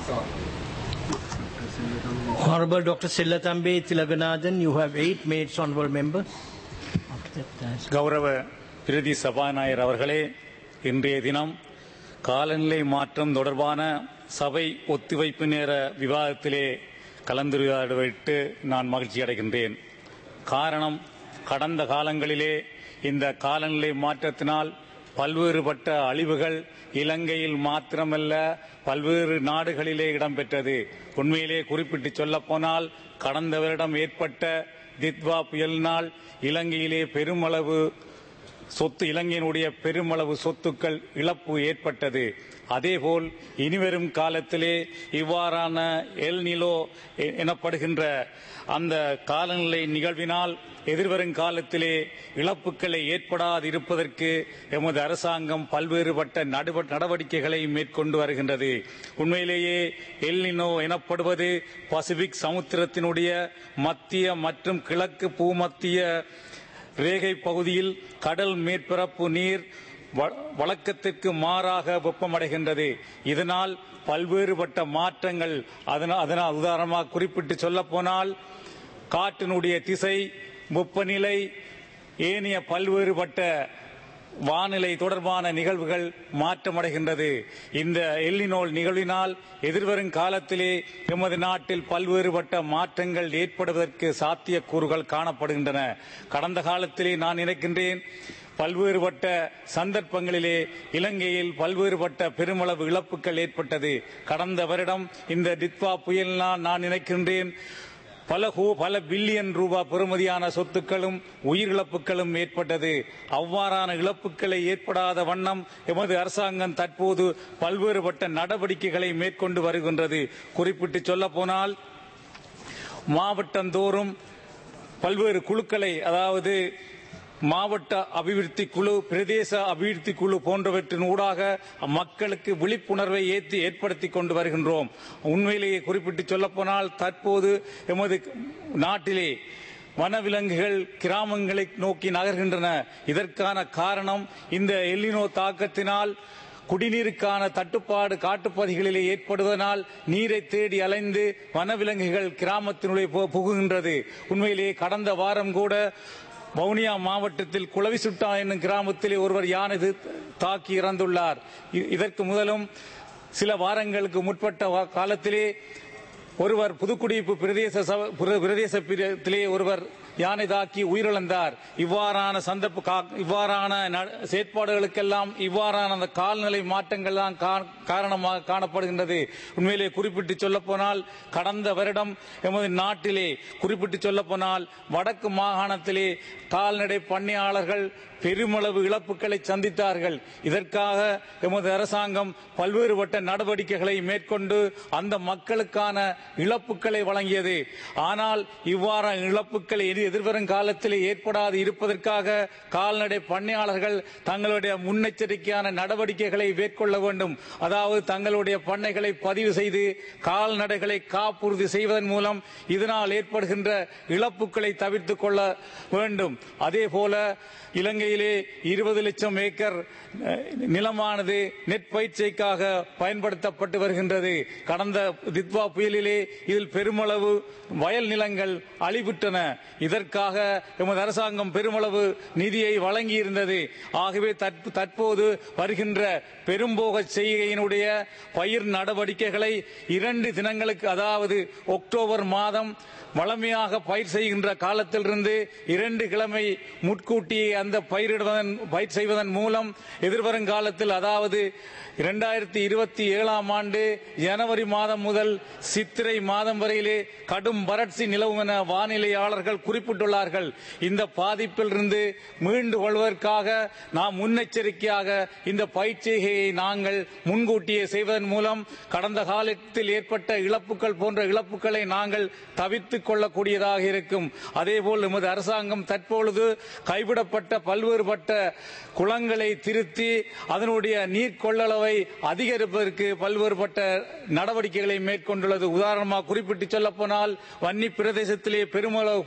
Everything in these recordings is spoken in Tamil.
Honorable Dr. Sillatambe Tilaganathan, you have eight minutes, honorable member. After that, that's- கௌரவ பிரதி சபாநாயகர் அவர்களே இன்றைய தினம் காலநிலை மாற்றம் தொடர்பான சபை ஒத்திவைப்பு நேர விவாதத்திலே கலந்துரையாடுவிட்டு நான் மகிழ்ச்சி அடைகின்றேன் காரணம் கடந்த காலங்களிலே இந்த காலநிலை மாற்றத்தினால் பல்வேறுபட்ட அழிவுகள் இலங்கையில் மாத்திரமல்ல பல்வேறு நாடுகளிலே இடம்பெற்றது உண்மையிலே குறிப்பிட்டு சொல்லப் போனால் கடந்த வருடம் ஏற்பட்ட தித்வா புயலினால் இலங்கையிலே பெருமளவு சொத்து இலங்கையினுடைய பெருமளவு சொத்துக்கள் இழப்பு ஏற்பட்டது அதேபோல் இனிவரும் காலத்திலே இவ்வாறான எல் நிலோ எ- எனப்படுகின்ற அந்த காலநிலை நிகழ்வினால் எதிர்வரும் காலத்திலே இழப்புகளை ஏற்படாதிருப்பதற்கு எமது அரசாங்கம் பல்வேறுபட்ட நடுவ- நடவடிக்கைகளை மேற்கொண்டு வருகின்றது உண்மையிலேயே எல்னினோ எனப்படுவது பசிபிக் சமுத்திரத்தினுடைய மத்திய மற்றும் கிழக்கு பூமத்திய ரேகை பகுதியில் கடல் மேற்பரப்பு நீர் வ- வழக்கத்திற்கு மாறாக வெப்பமடைகின்றது இதனால் பல்வேறுபட்ட மாற்றங்கள் அதனால் அதனால் உதாரணமாக குறிப்பிட்டு சொல்லப் போனால் காற்றினுடைய திசை வெப்பநிலை ஏனைய பல்வேறுபட்ட வானிலை தொடர்பான நிகழ்வுகள் மாற்றமடைகின்றது இந்த எல்லினோல் நிகழ்வினால் எதிர்வரும் காலத்திலே எமது நாட்டில் பல்வேறுபட்ட மாற்றங்கள் ஏற்படுவதற்கு சாத்தியக்கூறுகள் காணப்படுகின்றன கடந்த காலத்திலே நான் நினைக்கின்றேன் பல்வேறுபட்ட சந்தர்ப்பங்களிலே இலங்கையில் பல்வேறுபட்ட பெருமளவு இழப்புகள் ஏற்பட்டது கடந்த வருடம் இந்த டித்வா புயலினால் நான் நினைக்கின்றேன் பல கோ- பல பில்லியன் ரூபாய் பெறுமதியான சொத்துக்களும் உயிரிழப்புகளும் ஏற்பட்டது அவ்வாறான இழப்புகளை ஏற்படாத வண்ணம் எமது அரசாங்கம் தற்போது பல்வேறுபட்ட நடவடிக்கைகளை மேற்கொண்டு வருகின்றது குறிப்பிட்டு சொல்ல போனால் மாவட்டந்தோறும் பல்வேறு குழுக்களை அதாவது மாவட்ட அபிவிருத்தி குழு பிரதேச அபிவிருத்தி குழு போன்றவற்றின் ஊடாக மக்களுக்கு விழிப்புணர்வை ஏற்றி ஏற்படுத்தி கொண்டு வருகின்றோம் உண்மையிலேயே குறிப்பிட்டு சொல்லப்போனால் தற்போது எமது நாட்டிலே வனவிலங்குகள் கிராமங்களை நோக்கி நகர்கின்றன இதற்கான காரணம் இந்த எல்லினோ தாக்கத்தினால் குடிநீருக்கான தட்டுப்பாடு காட்டுப்பகுதிகளிலே ஏற்படுவதனால் நீரை தேடி அலைந்து வனவிலங்குகள் கிராமத்தினுடைய பு- புகுகின்றது உண்மையிலேயே கடந்த வாரம் கூட வவுனியா மாவட்டத்தில் குளவிசுட்டா என்னும் கிராமத்திலே ஒருவர் யானை இது தாக்கி இறந்துள்ளார் இ- இதற்கு முதலும் சில வாரங்களுக்கு முற்பட்ட வா- காலத்திலே ஒருவர் புதுக்குடியிருப்பு பிரதேச சப- பிர- பிரதேச பிரிவிலே ஒருவர் யானை தாக்கி உயிரிழந்தார் இவ்வாறான சந்தர்ப்ப கா- இவ்வாறான ந- செயற்பாடுகளுக்கெல்லாம் இவ்வாறான அந்த கால்நிலை மாற்றங்கள் தான் கா- காரணமாக காணப்படுகின்றது உண்மையிலே குறிப்பிட்டு சொல்லப் போனால் கடந்த வருடம் எமது நாட்டிலே குறிப்பிட்டு சொல்லப் போனால் வடக்கு மாகாணத்திலே கால்நடை பண்ணையாளர்கள் பெருமளவு இழப்புகளை சந்தித்தார்கள் இதற்காக எமது அரசாங்கம் பல்வேறுபட்ட நடவடிக்கைகளை மேற்கொண்டு அந்த மக்களுக்கான இழப்புகளை வழங்கியது ஆனால் இவ்வாறான இழப்புகள் எதி- எதிர்வரும் காலத்தில் ஏற்படாது இருப்பதற்காக கால்நடை பண்ணையாளர்கள் தங்களுடைய முன்னெச்சரிக்கையான நடவடிக்கைகளை மேற்கொள்ள வேண்டும் அதாவது தங்களுடைய பண்ணைகளை பதிவு செய்து கால்நடைகளை காப்புறுதி செய்வதன் மூலம் இதனால் ஏற்படுகின்ற இழப்புகளை தவிர்த்துக் கொள்ள வேண்டும் அதே போல இலங்கையிலே இருபது லட்சம் ஏக்கர் அஹ், நிலமானது நெற்பயிற்சிக்காக பயன்படுத்தப்பட்டு வருகின்றது கடந்த தித்வா புயலிலே இதில் பெருமளவு வயல் நிலங்கள் அழிவுற்றன இதற்காக எமது அரசாங்கம் பெருமளவு நிதியை வழங்கியிருந்தது ஆகவே தற்ப- தற்போது வருகின்ற பெரும்போக செய்கையினுடைய பயிர் நடவடிக்கைகளை இரண்டு தினங்களுக்கு அதாவது அக்டோபர் மாதம் வளமையாக பயிர் செய்கின்ற காலத்திலிருந்து இரண்டு கிழமை முட்கூட்டியே அந்த பயிரிடுவதன் பயிர் செய்வதன் மூலம் எதிர்வரும் காலத்தில் அதாவது இரண்டாயிரத்தி இருபத்தி ஏழாம் ஆண்டு ஜனவரி மாதம் முதல் சித்திரை மாதம் வரையிலே கடும் வறட்சி நிலவும் என வானிலையாளர்கள் குறிப்பிட்டுள்ளார்கள் இந்த பாதிப்பிலிருந்து மீண்டு கொள்வதற்காக நாம் முன்னெச்சரிக்கையாக இந்த பயிற்சிகையை நாங்கள் முன்கூட்டியே செய்வதன் மூலம் கடந்த காலத்தில் ஏற்பட்ட இழப்புகள் போன்ற இழப்புகளை நாங்கள் தவிர்த்துக் கொள்ளக்கூடியதாக இருக்கும் அதேபோல் எமது அரசாங்கம் தற்பொழுது கைவிடப்பட்ட பல்வேறுபட்ட குளங்களை திருத்தி அதனுடைய நீர் கொள்ளளவை அதிகரிப்பதற்கு பல்வேறுபட்ட நடவடிக்கைகளை மேற்கொண்டுள்ளது உதாரணமாக குறிப்பிட்டு சொல்லப்போனால் வன்னி பிரதேசத்திலே பெருமளவு குளங்கள்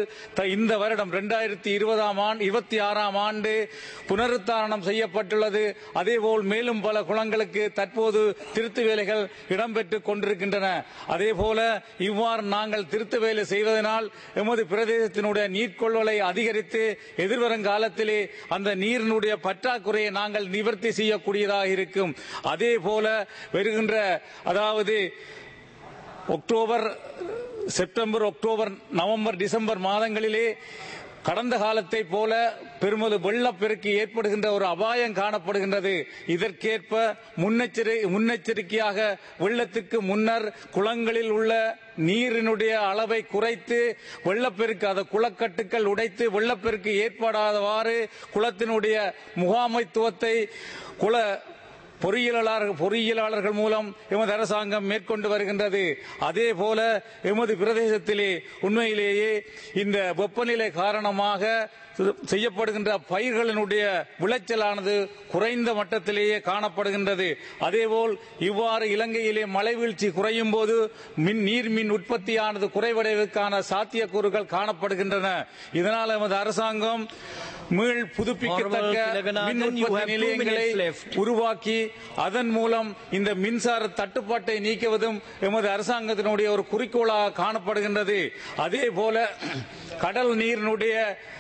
த- இந்த வருடம் இரண்டாயிரத்தி இருபதாம் ஆண்டு இருபத்தி ஆறாம் ஆண்டு புனருத்தாரணம் செய்யப்பட்டுள்ளது அதேபோல் மேலும் பல குளங்களுக்கு தற்போது திருத்து வேலைகள் இடம்பெற்றுக் கொண்டிருக்கின்றன அதேபோல இவ்வாறு நாங்கள் திருத்த வேலை செய்வதனால் எமது பிரதேசத்தினுடைய நீர்க்கொள்வலை அதிகரித்து எதிர்வரும் காலத்திலே அந்த நீரினுடைய பற்றாக்குறையை நாங்கள் நிவர்த்தி செய்யக்கூடியதாக இருக்கும் அதே போல வருகின்ற அதாவது October September October November December மாதங்களிலே கடந்த காலத்தை போல பெருமளவு வெள்ளப்பெருக்கு ஏற்படுகின்ற ஒரு அபாயம் காணப்படுகின்றது இதற்கேற்ப முன்னெச்சரி முன்னெச்சரிக்கையாக வெள்ளத்துக்கு முன்னர் குளங்களில் உள்ள நீரினுடைய அளவை குறைத்து வெள்ளப்பெருக்கு அந்த குளக்கட்டுக்கள் உடைத்து வெள்ளப்பெருக்கு ஏற்படாதவாறு குளத்தினுடைய முகாமைத்துவத்தை குள பொறியியலாளர்கள் பொறியியலாளர்கள் மூலம் எமது அரசாங்கம் மேற்கொண்டு வருகின்றது அதே போல எமது பிரதேசத்திலே உண்மையிலேயே இந்த வெப்பநிலை காரணமாக செய்யப்படுகின்ற பயிர்களினுடைய விளைச்சலானது குறைந்த மட்டத்திலேயே காணப்படுகின்றது அதேபோல் இவ்வாறு இலங்கையிலே மழை வீழ்ச்சி குறையும் போது மின் நீர் மின் உற்பத்தியானது குறைவடைவதற்கான சாத்தியக்கூறுகள் காணப்படுகின்றன இதனால் எமது அரசாங்கம் மீள் புதுப்பிக்கத்தக்க Honorable Tilaganathan, மின் you உற்பத்தி have two நிலையங்களை minutes left. உருவாக்கி அதன் மூலம் இந்த மின்சார தட்டுப்பாட்டை நீக்குவதும் எமது அரசாங்கத்தினுடைய ஒரு குறிக்கோளாக காணப்படுகின்றது அதே போல கடல் நீரினுடைய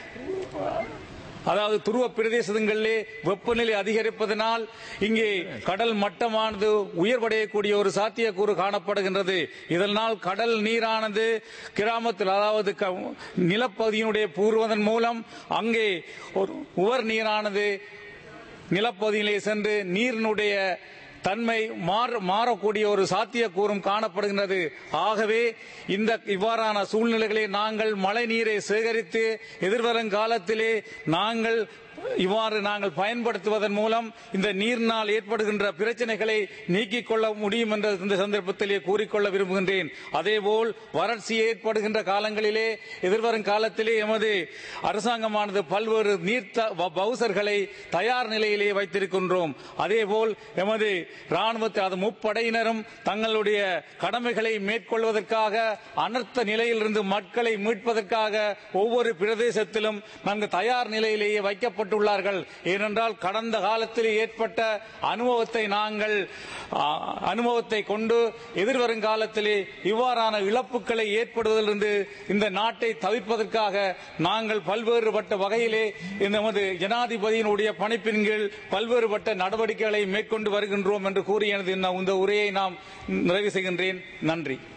அதாவது துருவ பிரதேசங்களிலே வெப்பநிலை அதிகரிப்பதனால் இங்கே கடல் மட்டமானது உயர்வடையக்கூடிய ஒரு சாத்தியக்கூறு காணப்படுகின்றது இதனால் கடல் நீரானது கிராமத்தில் அதாவது க- நிலப்பகுதியினுடைய பூர்வதன் மூலம் அங்கே ஒரு உவர் நீரானது நிலப்பகுதியிலே சென்று நீரினுடைய தன்மை மாற மாறக்கூடிய ஒரு சாத்தியக்கூறும் காணப்படுகின்றது ஆகவே இந்த இவ்வாறான சூழ்நிலைகளை நாங்கள் மழை நீரை சேகரித்து எதிர்வரும் காலத்திலே நாங்கள் இவ்வாறு நாங்கள் பயன்படுத்துவதன் மூலம் இந்த நீரினால் ஏற்படுகின்ற பிரச்சனைகளை நீக்கிக் கொள்ள முடியும் என்ற இந்த சந்தர்ப்பத்திலே கூறிக்கொள்ள விரும்புகின்றேன் அதேபோல் வறட்சி ஏற்படுகின்ற காலங்களிலே எதிர்வரும் காலத்திலே எமது அரசாங்கமானது பல்வேறு நீர் த- ப- பவுசர்களை தயார் நிலையிலே வைத்திருக்கின்றோம் அதேபோல் எமது ராணுவத்தை அது முப்படையினரும் தங்களுடைய கடமைகளை மேற்கொள்வதற்காக அனர்த்த நிலையிலிருந்து மக்களை மீட்பதற்காக ஒவ்வொரு பிரதேசத்திலும் நாங்கள் தயார் நிலையிலேயே வைக்கப்பட்டுள்ளார்கள் ஏனென்றால் கடந்த காலத்தில் ஏற்பட்ட அனுபவத்தை நாங்கள் ஆ, அனுபவத்தை கொண்டு எதிர்வரும் காலத்திலே இவ்வாறான இழப்புகளை ஏற்படுவதிலிருந்து இந்த நாட்டை தவிர்ப்பதற்காக நாங்கள் பல்வேறுபட்ட வகையிலே இந்த நமது ஜனாதிபதியினுடைய பணிப்பின் கீழ் பல்வேறுபட்ட நடவடிக்கைகளை மேற்கொண்டு வருகின்றோம் என்று கூறி எனது இந்த- இந்த உரையை நாம் நிறைவு செய்கின்றேன் நன்றி